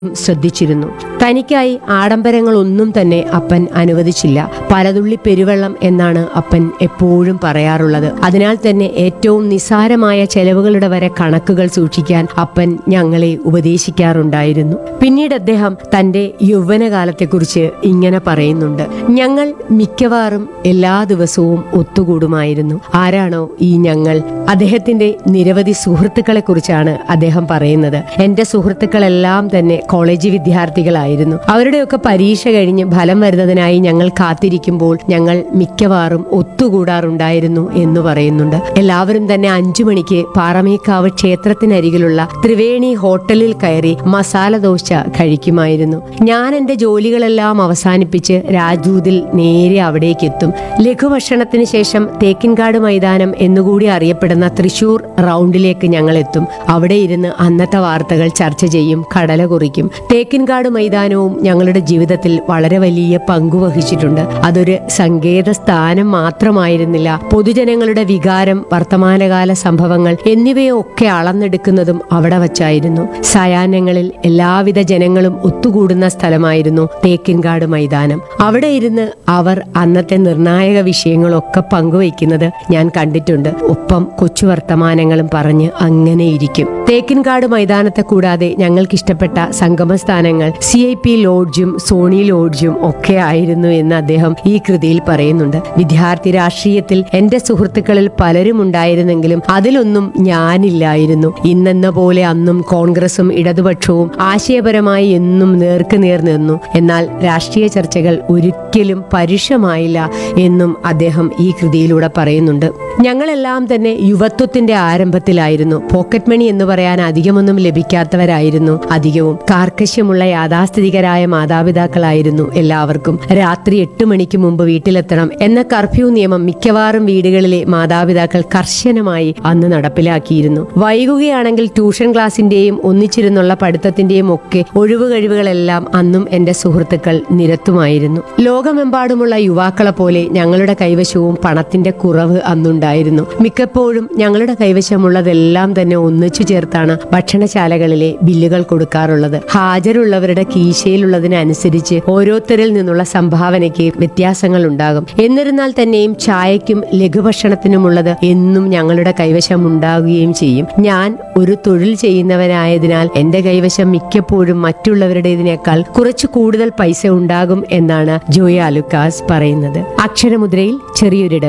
ശ്രദ്ധിച്ചിരുന്നു തനിക്കായി ആഡംബരങ്ങളൊന്നും തന്നെ അപ്പൻ അനുവദിച്ചില്ല പലതുള്ളി പെരുവെള്ളം എന്നാണ് അപ്പൻ എപ്പോഴും പറയാറുള്ളത് അതിനാൽ തന്നെ ഏറ്റവും നിസാരമായ ചെലവുകളുടെ വരെ കണക്കുകൾ സൂക്ഷിക്കാൻ അപ്പൻ ഞങ്ങളെ ഉപദേശിക്കാറുണ്ടായിരുന്നു പിന്നീട് അദ്ദേഹം തന്റെ യൗവനകാലത്തെക്കുറിച്ച് ഇങ്ങനെ പറയുന്നുണ്ട് ഞങ്ങൾ മിക്കവാറും എല്ലാ ദിവസവും ഒത്തുകൂടുമായിരുന്നു ആരാണോ ഈ ഞങ്ങൾ അദ്ദേഹത്തിന്റെ നിരവധി സുഹൃത്തുക്കളെ കുറിച്ചാണ് അദ്ദേഹം പറയുന്നത് എന്റെ സുഹൃത്തുക്കളെല്ലാം തന്നെ കോളേജ് വിദ്യാർത്ഥികളായിരുന്നു അവരുടെയൊക്കെ പരീക്ഷ കഴിഞ്ഞ് ഫലം വരുന്നതിനായി ഞങ്ങൾ കാത്തിരിക്കുമ്പോൾ ഞങ്ങൾ മിക്കവാറും ഒത്തുകൂടാറുണ്ടായിരുന്നു എന്ന് പറയുന്നുണ്ട് എല്ലാവരും തന്നെ അഞ്ചു മണിക്ക് പാറമേക്കാവ് ക്ഷേത്രത്തിനരികിലുള്ള ത്രിവേണി ഹോട്ടലിൽ കയറി മസാല ദോശ കഴിക്കുമായിരുന്നു ഞാൻ എന്റെ ജോലികളെല്ലാം അവസാനിപ്പിച്ച് രാജൂതിൽ നേരെ അവിടേക്ക് എത്തും ലഘുഭക്ഷണത്തിന് ശേഷം തേക്കിൻകാട് മൈതാനം എന്നുകൂടി അറിയപ്പെടുന്ന തൃശൂർ റൗണ്ടിലേക്ക് ഞങ്ങൾ എത്തും അവിടെ ഇരുന്ന് അന്നത്തെ വാർത്തകൾ ചർച്ച ചെയ്യും കടല കുറിക്കും തേക്കിൻകാട് മൈതാനവും ഞങ്ങളുടെ ജീവിതത്തിൽ വളരെ വലിയ പങ്കു വഹിച്ചിട്ടുണ്ട് അതൊരു സങ്കേത സ്ഥാനം മാത്രമായിരുന്നില്ല പൊതുജനങ്ങളുടെ വികാരം വർത്തമാനകാല സംഭവങ്ങൾ എന്നിവയൊക്കെ അളന്നെടുക്കുന്നതും അവിടെ വച്ചായിരുന്നു സായാഹ്നങ്ങളിൽ എല്ലാവിധ ജനങ്ങളും ഒത്തുകൂടുന്ന സ്ഥലമായിരുന്നു തേക്കിൻകാട് മൈതാനം അവിടെ ഇരുന്ന് അവർ അന്നത്തെ നിർണായക വിഷയങ്ങളൊക്കെ പങ്കുവയ്ക്കുന്നത് ഞാൻ കണ്ടിട്ടുണ്ട് ഒപ്പം കൊച്ചു വർത്തമാനങ്ങളും പറഞ്ഞ് അങ്ങനെ ഇരിക്കും തേക്കിൻകാട് മൈതാനത്തെ കൂടാതെ ഞങ്ങൾക്ക് ഇഷ്ടപ്പെട്ട സംഗമസ്ഥാനങ്ങൾ സി ഐ പി ലോഡ്ജും സോണി ലോഡ്ജും ഒക്കെ ആയിരുന്നു എന്ന് അദ്ദേഹം ഈ കൃതിയിൽ പറയുന്നുണ്ട് വിദ്യാർത്ഥി രാഷ്ട്രീയത്തിൽ എന്റെ സുഹൃത്തുക്കളിൽ പലരും ഉണ്ടായിരുന്നെങ്കിലും അതിലൊന്നും ഞാനില്ലായിരുന്നു ഇന്നെന്ന പോലെ അന്നും കോൺഗ്രസും ഇടതുപക്ഷവും ആശയപരമായി എന്നും നേർക്കുനേർ നിന്നു എന്നാൽ രാഷ്ട്രീയ ചർച്ചകൾ ഒരിക്കലും പരുഷമായില്ല എന്നും അദ്ദേഹം ഈ കൃതിയിലൂടെ പറയുന്നുണ്ട് ഞങ്ങളെല്ലാം തന്നെ യുവത്വത്തിന്റെ ആരംഭത്തിലായിരുന്നു പോക്കറ്റ് മണി എന്ന് പറയാൻ അധികമൊന്നും ലഭിക്കാത്തവരായിരുന്നു അധികവും കാർക്കശ്യമുള്ള യാഥാസ്ഥിതികരായ മാതാപിതാക്കളായിരുന്നു എല്ലാവർക്കും രാത്രി എട്ട് മണിക്ക് മുമ്പ് വീട്ടിലെത്തണം എന്ന കർഫ്യൂ നിയമം മിക്കവാറും വീടുകളിലെ മാതാപിതാക്കൾ കർശനമായി അന്ന് നടപ്പിലാക്കിയിരുന്നു വൈകുകയാണെങ്കിൽ ട്യൂഷൻ ക്ലാസിന്റെയും ഒന്നിച്ചിരുന്നുള്ള പഠിത്തത്തിന്റെയും ഒക്കെ ഒഴിവ് കഴിവുകളെല്ലാം അന്നും എന്റെ സുഹൃത്തുക്കൾ നിരത്തുമായിരുന്നു ലോകമെമ്പാടുമുള്ള യുവാക്കളെ പോലെ ഞങ്ങളുടെ കൈവശവും പണത്തിന്റെ കുറവ് അന്നുണ്ടായിരുന്നു മിക്കപ്പോഴും ഞങ്ങളുടെ കൈവശമുള്ളതെല്ലാം തന്നെ ഒന്നിച്ചു ചേർത്താണ് ഭക്ഷണശാലകളിലെ ബില്ലുകൾ കൊടുക്കാറുള്ളത് ഹാജരുള്ളവരുടെ കീശയിലുള്ളതിനനുസരിച്ച് ഓരോരുത്തരിൽ നിന്നുള്ള സംഭാവനയ്ക്ക് വ്യത്യാസങ്ങൾ ഉണ്ടാകും എന്നിരുന്നാൽ തന്നെയും ചായയ്ക്കും ലഘുഭക്ഷണത്തിനുമുള്ളത് എന്നും ഞങ്ങളുടെ കൈവശം ഉണ്ടാകുകയും ചെയ്യും ഞാൻ ഒരു തൊഴിൽ ചെയ്യുന്നവനായതിനാൽ എന്റെ കൈവശം മിക്കപ്പോഴും മറ്റുള്ളവരുടേതിനേക്കാൾ കുറച്ച് കൂടുതൽ പൈസ ഉണ്ടാകും എന്നാണ് ജോയ അലുക്കാസ് പറയുന്നത് അക്ഷരമുദ്രയിൽ ചെറിയൊരിടവേള